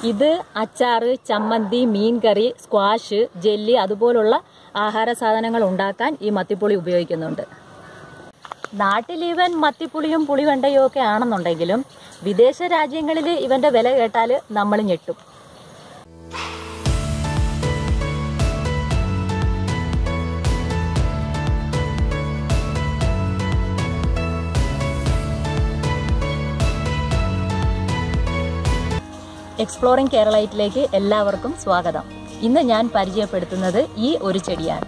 ഇത് അച്ചാറ് ചമ്മന്തി മീൻകറി സ്ക്വാഷ് ജെല്ലി അതുപോലുള്ള ആഹാര സാധനങ്ങൾ ഉണ്ടാക്കാൻ ഈ മത്തിപ്പുളി ഉപയോഗിക്കുന്നുണ്ട് നാട്ടിൽ ഇവൻ മത്തിപ്പുളിയും പുളിവെണ്ടയും ഒക്കെ ആണെന്നുണ്ടെങ്കിലും വിദേശ രാജ്യങ്ങളിൽ ഇവന്റെ വില കേട്ടാൽ നമ്മൾ ഞെട്ടും എക്സ്പ്ലോറിംഗ് കേരളയിലേക്ക് എല്ലാവർക്കും സ്വാഗതം ഇന്ന് ഞാൻ പരിചയപ്പെടുത്തുന്നത് ഈ ഒരു ചെടിയാണ്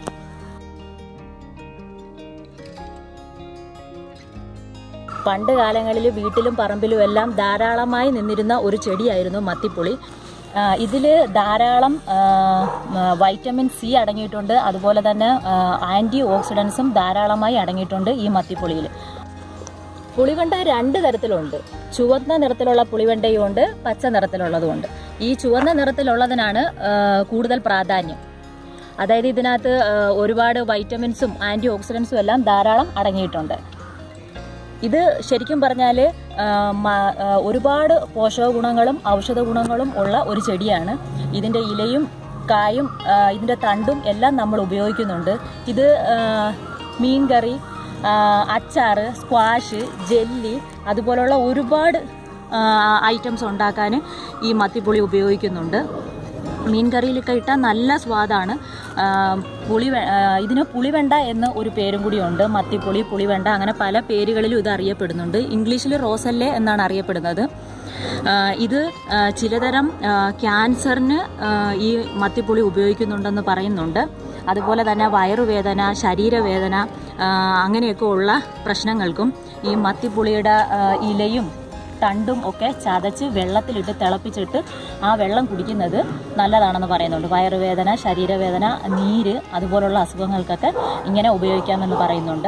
പണ്ട് കാലങ്ങളിൽ വീട്ടിലും പറമ്പിലും എല്ലാം ധാരാളമായി നിന്നിരുന്ന ഒരു ചെടിയായിരുന്നു മത്തിപ്പുളി ഇതിൽ ധാരാളം ആ, ആ, വൈറ്റമിൻ സി അടങ്ങിയിട്ടുണ്ട് അതുപോലെ തന്നെ ആ, ആൻറ്റി ഓക്സിഡൻസും ധാരാളമായി അടങ്ങിയിട്ടുണ്ട് ഈ മത്തിപ്പുളിയിൽ പുളിവെണ്ട രണ്ട് തരത്തിലുണ്ട് ചുവന്ന നിറത്തിലുള്ള പുളിവെണ്ടയും ഉണ്ട് പച്ച നിറത്തിലുള്ളതുമുണ്ട് ഈ ചുവന്ന നിറത്തിലുള്ളതിനാണ് ആ, കൂടുതൽ പ്രാധാന്യം അതായത് ഇതിനകത്ത് ആ, ഒരുപാട് വൈറ്റമിൻസും ആൻറ്റി ഓക്സിഡൻസും എല്ലാം ധാരാളം അടങ്ങിയിട്ടുണ്ട് ഇത് ശരിക്കും പറഞ്ഞാൽ ഒരുപാട് പോഷക ഗുണങ്ങളും ഔഷധ ഗുണങ്ങളും ഉള്ള ഒരു ചെടിയാണ് ഇതിൻ്റെ ഇലയും കായും ആ, ഇതിൻ്റെ തണ്ടും എല്ലാം നമ്മൾ ഉപയോഗിക്കുന്നുണ്ട് ഇത് ആ, മീൻകറി ആ, അച്ചാറ് സ്ക്വാഷ് ജെല്ലി അതുപോലുള്ള ഒരുപാട് ഐറ്റംസ് ഉണ്ടാക്കാൻ ഈ മത്തിപ്പുളി ഉപയോഗിക്കുന്നുണ്ട് മീൻ കറിയിലൊക്കെ ഇട്ടാൽ നല്ല സ്വാദാണ് ആ, പുളി വെ- ആ, ഇതിന് പുളിവെണ്ട എന്ന് ഒരു പേരും കൂടിയുണ്ട് മത്തിപ്പുളി പുളിവെണ്ട അങ്ങനെ പല പേരുകളിലും ഇത് അറിയപ്പെടുന്നുണ്ട് ഇംഗ്ലീഷിൽ റോസല്ലേ എന്നാണ് അറിയപ്പെടുന്നത് ആ, ഇത് ആ, ചിലതരം ആ, ക്യാൻസറിന് ആ, ഈ മത്തിപ്പുളി ഉപയോഗിക്കുന്നുണ്ടെന്ന് പറയുന്നുണ്ട് അതുപോലെ തന്നെ വയറുവേദന ശരീരവേദന ആ, അങ്ങനെയൊക്കെ ഉള്ള പ്രശ്നങ്ങൾക്കും ഈ മത്തിപ്പുളിയുടെ ആ, ഇലയും തണ്ടും ഒക്കെ ചതച്ച് വെള്ളത്തിലിട്ട് തിളപ്പിച്ചിട്ട് ആ വെള്ളം കുടിക്കുന്നത് നല്ലതാണെന്ന് പറയുന്നുണ്ട് വയറുവേദന ശരീരവേദന നീര് അതുപോലുള്ള അസുഖങ്ങൾക്കൊക്കെ ഇങ്ങനെ ഉപയോഗിക്കാമെന്ന് പറയുന്നുണ്ട്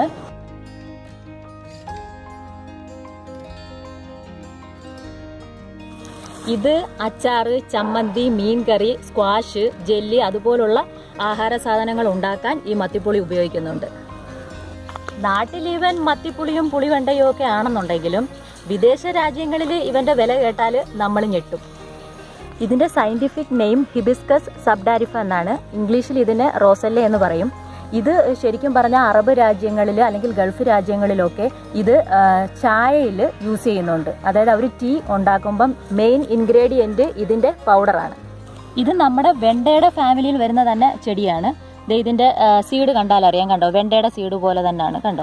ഇത് അച്ചാറ് ചമ്മന്തി മീൻകറി സ്ക്വാഷ് ജെല്ലി അതുപോലുള്ള ആഹാര സാധനങ്ങൾ ഉണ്ടാക്കാൻ ഈ മത്തിപ്പുളി ഉപയോഗിക്കുന്നുണ്ട് നാട്ടിൽ ഇവൻ മത്തിപ്പുളിയും പുളിവെണ്ടയും ഒക്കെ ആണെന്നുണ്ടെങ്കിലും വിദേശ രാജ്യങ്ങളിൽ ഇവന്റെ വില കേട്ടാൽ നമ്മൾ ഞെട്ടും ഇതിന്റെ സയന്റിഫിക് നെയിം ഹിബിസ്കസ് സബ്ഡാരിഫ എന്നാണ് ഇംഗ്ലീഷിൽ ഇതിന് റോസല്ലെ എന്ന് പറയും ഇത് ശരിക്കും പറഞ്ഞാൽ അറബ് രാജ്യങ്ങളിൽ അല്ലെങ്കിൽ ഗൾഫ് രാജ്യങ്ങളിലൊക്കെ ഇത് ചായയിൽ യൂസ് ചെയ്യുന്നുണ്ട് അതായത് അവർ ടീ ഉണ്ടാക്കുമ്പം മെയിൻ ഇൻഗ്രീഡിയൻറ്റ് ഇതിന്റെ പൗഡറാണ് ഇത് നമ്മുടെ വെണ്ടയുടെ ഫാമിലിയിൽ വരുന്ന തന്നെ ചെടിയാണ് ദേ ഇതിന്റെ സീഡ് കണ്ടാൽ അറിയാം കണ്ടോ വെണ്ടയുടെ സീഡ് പോലെ തന്നെയാണ് കണ്ടോ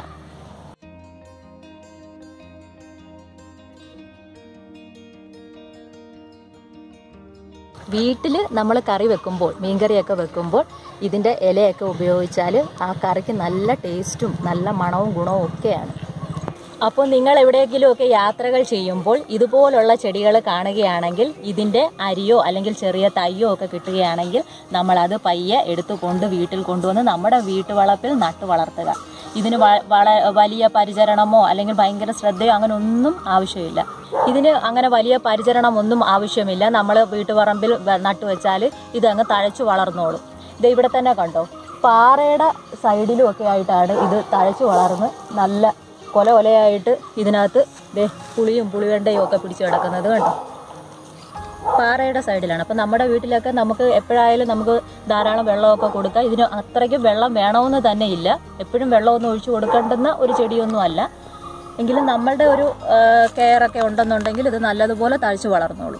വീട്ടിൽ നമ്മൾ കറി വെക്കുമ്പോൾ മീൻകറിയൊക്കെ വെക്കുമ്പോൾ ഇതിൻ്റെ ഇലയൊക്കെ ഉപയോഗിച്ചാൽ ആ കറിക്ക് നല്ല ടേസ്റ്റും നല്ല മണവും ഗുണവും ഒക്കെയാണ് അപ്പോൾ നിങ്ങൾ എവിടെയെങ്കിലും ഒക്കെ യാത്രകൾ ചെയ്യുമ്പോൾ ഇതുപോലുള്ള ചെടികൾ കാണുകയാണെങ്കിൽ ഇതിൻ്റെ അരിയോ അല്ലെങ്കിൽ ചെറിയ തയ്യോ ഒക്കെ കിട്ടുകയാണെങ്കിൽ നമ്മളത് പയ്യെ എടുത്തുകൊണ്ട് വീട്ടിൽ കൊണ്ടുവന്ന് നമ്മുടെ വീട്ടുവളപ്പിൽ നട്ടു വളർത്തുക ഇതിന് വ- വള വലിയ പരിചരണമോ അല്ലെങ്കിൽ ഭയങ്കര ശ്രദ്ധയോ അങ്ങനെ ഒന്നും ആവശ്യമില്ല ഇതിന് അങ്ങനെ വലിയ പരിചരണമൊന്നും ആവശ്യമില്ല നമ്മൾ വീട്ടുപറമ്പിൽ വ- നട്ടുവെച്ചാൽ ഇതങ്ങ് തഴച്ചു വളർന്നോളും ഇത് ഇവിടെ തന്നെ കണ്ടോ പാറയുടെ സൈഡിലും ഒക്കെ ആയിട്ടാണ് ഇത് തഴച്ചു വളർന്ന് നല്ല കൊല കൊലയായിട്ട് ഇതിനകത്ത് ദേ പുളിയും പുളിവെണ്ടയും ഒക്കെ പിടിച്ചു കിടക്കുന്നത് കണ്ടോ പാറയുടെ സൈഡിലാണ് അപ്പം നമ്മുടെ വീട്ടിലൊക്കെ നമുക്ക് എപ്പോഴായാലും നമുക്ക് ധാരാളം വെള്ളമൊക്കെ കൊടുക്കാം ഇതിന് അത്രയ്ക്ക് വെള്ളം വേണമെന്ന് തന്നെ ഇല്ല എപ്പോഴും വെള്ളമൊന്നും ഒഴിച്ചു കൊടുക്കേണ്ടുന്ന ഒരു ചെടിയൊന്നും അല്ല എങ്കിലും നമ്മളുടെ ഒരു കെയർ ഒക്കെ ഉണ്ടെന്നുണ്ടെങ്കിൽ ഇത് നല്ലതുപോലെ തഴച്ചു വളർന്നോളും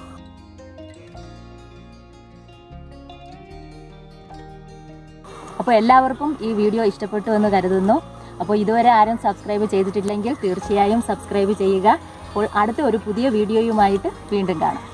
അപ്പോൾ എല്ലാവർക്കും ഈ വീഡിയോ ഇഷ്ടപ്പെട്ടു എന്ന് കരുതുന്നു അപ്പോൾ ഇതുവരെ ആരും സബ്സ്ക്രൈബ് ചെയ്തിട്ടില്ലെങ്കിൽ തീർച്ചയായും സബ്സ്ക്രൈബ് ചെയ്യുക അപ്പോൾ അടുത്ത ഒരു പുതിയ വീഡിയോയുമായിട്ട് വീണ്ടും കാണാം